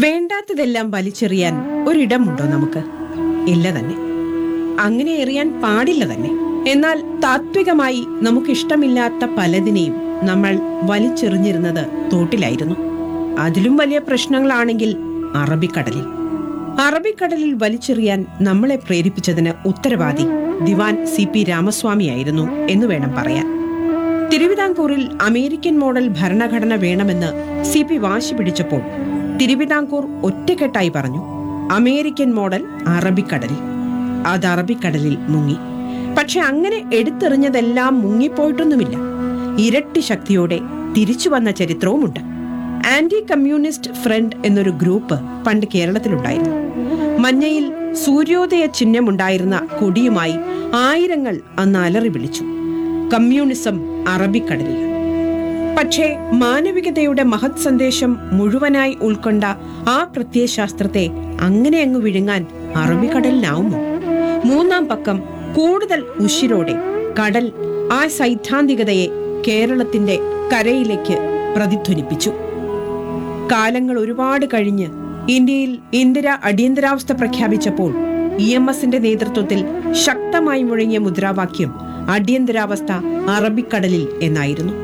വേണ്ടാത്തതെല്ലാം വലിച്ചെറിയാൻ ഒരിടമുണ്ടോ നമുക്ക് ഇല്ല തന്നെ അങ്ങനെ എറിയാൻ പാടില്ല തന്നെ എന്നാൽ താത്വികമായി നമുക്കിഷ്ടമില്ലാത്ത പലതിനെയും നമ്മൾ വലിച്ചെറിഞ്ഞിരുന്നത് തോട്ടിലായിരുന്നു അതിലും വലിയ പ്രശ്നങ്ങളാണെങ്കിൽ അറബിക്കടലിൽ അറബിക്കടലിൽ വലിച്ചെറിയാൻ നമ്മളെ പ്രേരിപ്പിച്ചതിന് ഉത്തരവാദി ദിവാൻ സി പി രാമസ്വാമിയായിരുന്നു എന്ന് വേണം പറയാൻ തിരുവിതാംകൂറിൽ അമേരിക്കൻ മോഡൽ ഭരണഘടന വേണമെന്ന് സി പി വാശി പിടിച്ചപ്പോൾ തിരുവിതാംകൂർ ഒറ്റക്കെട്ടായി പറഞ്ഞു അമേരിക്കൻ മോഡൽ അറബിക്കടലിൽ അത് അറബിക്കടലിൽ മുങ്ങി പക്ഷെ അങ്ങനെ എടുത്തെറിഞ്ഞതെല്ലാം മുങ്ങിപ്പോയിട്ടൊന്നുമില്ല ഇരട്ടി ശക്തിയോടെ തിരിച്ചു വന്ന ചരിത്രവുമുണ്ട് ആന്റി കമ്മ്യൂണിസ്റ്റ് ഫ്രണ്ട് എന്നൊരു ഗ്രൂപ്പ് പണ്ട് കേരളത്തിലുണ്ടായിരുന്നു മഞ്ഞയിൽ സൂര്യോദയ ചിഹ്നമുണ്ടായിരുന്ന കൊടിയുമായി ആയിരങ്ങൾ അന്ന് അലറി വിളിച്ചു കമ്മ്യൂണിസം അറബിക്കടലിൽ പക്ഷേ മാനവികതയുടെ മഹത് സന്ദേശം മുഴുവനായി ഉൾക്കൊണ്ട ആ പ്രത്യയശാസ്ത്രത്തെ അങ്ങനെ അങ്ങ് വിഴുങ്ങാൻ അറബിക്കടലിനാവുമോ മൂന്നാം പക്കം കൂടുതൽ ഉശിരോടെ കടൽ ആ സൈദ്ധാന്തികതയെ കേരളത്തിന്റെ കരയിലേക്ക് പ്രതിധ്വനിപ്പിച്ചു കാലങ്ങൾ ഒരുപാട് കഴിഞ്ഞ് ഇന്ത്യയിൽ ഇന്ദിര അടിയന്തരാവസ്ഥ പ്രഖ്യാപിച്ചപ്പോൾ ഇ എം എസിന്റെ നേതൃത്വത്തിൽ ശക്തമായി മുഴങ്ങിയ മുദ്രാവാക്യം അടിയന്തരാവസ്ഥ അറബിക്കടലിൽ എന്നായിരുന്നു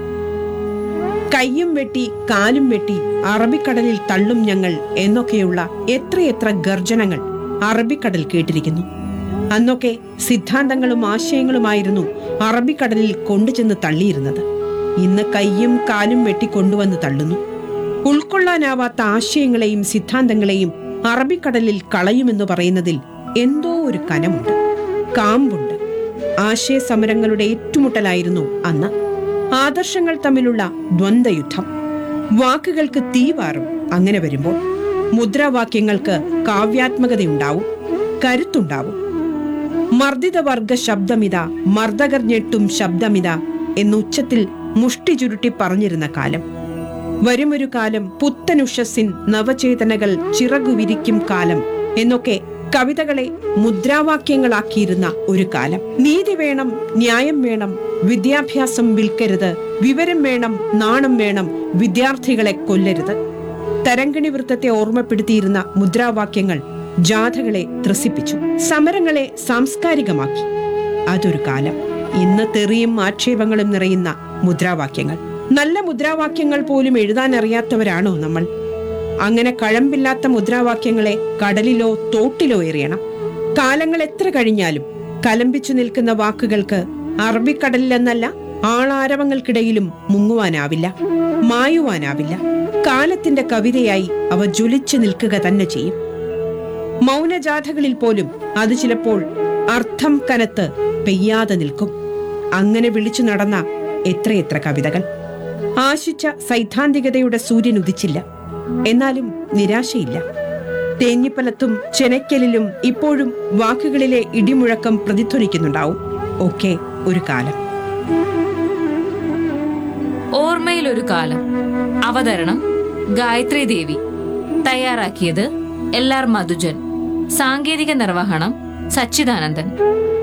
കൈയും വെട്ടി കാലും വെട്ടി അറബിക്കടലിൽ തള്ളും ഞങ്ങൾ എന്നൊക്കെയുള്ള എത്രയെത്ര ഗർജനങ്ങൾ അറബിക്കടൽ കേട്ടിരിക്കുന്നു അന്നൊക്കെ സിദ്ധാന്തങ്ങളും ആശയങ്ങളുമായിരുന്നു അറബിക്കടലിൽ കൊണ്ടുചെന്ന് തള്ളിയിരുന്നത് ഇന്ന് കൈയും കാലും വെട്ടി കൊണ്ടുവന്ന് തള്ളുന്നു ഉൾക്കൊള്ളാനാവാത്ത ആശയങ്ങളെയും സിദ്ധാന്തങ്ങളെയും അറബിക്കടലിൽ കളയുമെന്ന് പറയുന്നതിൽ എന്തോ ഒരു കനമുണ്ട് കാമ്പുണ്ട് ആശയ സമരങ്ങളുടെ ഏറ്റുമുട്ടലായിരുന്നു അന്ന് ആദർശങ്ങൾ തമ്മിലുള്ള ദ്വന്ദ്വയുദ്ധം വാക്കുകൾക്ക് തീവാറും അങ്ങനെ വരുമ്പോൾ മുദ്രാവാക്യങ്ങൾക്ക് കാവ്യാത്മകതയുണ്ടാവും കരുത്തുണ്ടാവും മർദ്ദിതവർഗ ശബ്ദമിത മർദ്ദകർ ഞെട്ടും ശബ്ദമിത എന്നുച്ചത്തിൽ മുഷ്ടി ചുരുട്ടി പറഞ്ഞിരുന്ന കാലം വരുമൊരു കാലം പുത്തനുഷസ്സിൻ നവചേതനകൾ ചിറകുവിരിക്കും കാലം എന്നൊക്കെ കവിതകളെ മുദ്രാവാക്യങ്ങളാക്കിയിരുന്ന ഒരു കാലം നീതി വേണം ന്യായം വേണം വിദ്യാഭ്യാസം വിൽക്കരുത് വിവരം വേണം നാണം വേണം വിദ്യാർത്ഥികളെ കൊല്ലരുത് തരങ്കിണി വൃത്തത്തെ ഓർമ്മപ്പെടുത്തിയിരുന്ന മുദ്രാവാക്യങ്ങൾ ജാഥകളെ ത്രസിപ്പിച്ചു സമരങ്ങളെ സാംസ്കാരികമാക്കി അതൊരു കാലം ഇന്ന് തെറിയും ആക്ഷേപങ്ങളും നിറയുന്ന മുദ്രാവാക്യങ്ങൾ നല്ല മുദ്രാവാക്യങ്ങൾ പോലും എഴുതാൻ അറിയാത്തവരാണോ നമ്മൾ അങ്ങനെ കഴമ്പില്ലാത്ത മുദ്രാവാക്യങ്ങളെ കടലിലോ തോട്ടിലോ എറിയണം കാലങ്ങൾ എത്ര കഴിഞ്ഞാലും കലമ്പിച്ചു നിൽക്കുന്ന വാക്കുകൾക്ക് അറബിക്കടലിലെന്നല്ല ആളാരവങ്ങൾക്കിടയിലും മുങ്ങുവാനാവില്ല മായുവാനാവില്ല കാലത്തിന്റെ കവിതയായി അവ ജ്വലിച്ചു നിൽക്കുക തന്നെ ചെയ്യും മൗനജാഥകളിൽ പോലും അത് ചിലപ്പോൾ അർത്ഥം കനത്ത് പെയ്യാതെ നിൽക്കും അങ്ങനെ വിളിച്ചു നടന്ന എത്രയെത്ര കവിതകൾ ആശിച്ച സൈദ്ധാന്തികതയുടെ സൂര്യൻ ഉദിച്ചില്ല എന്നാലും നിരാശയില്ല തേഞ്ഞിപ്പലത്തും ചെനയ്ക്കലിലും ഇപ്പോഴും വാക്കുകളിലെ ഇടിമുഴക്കം പ്രതിധ്വനിക്കുന്നുണ്ടാവും ഒക്കെ ഒരു കാലം ഓർമ്മയിലൊരു കാലം അവതരണം ഗായത്രി ദേവി തയ്യാറാക്കിയത് എൽ ആർ മധുജൻ സാങ്കേതിക നിർവഹണം സച്ചിദാനന്ദൻ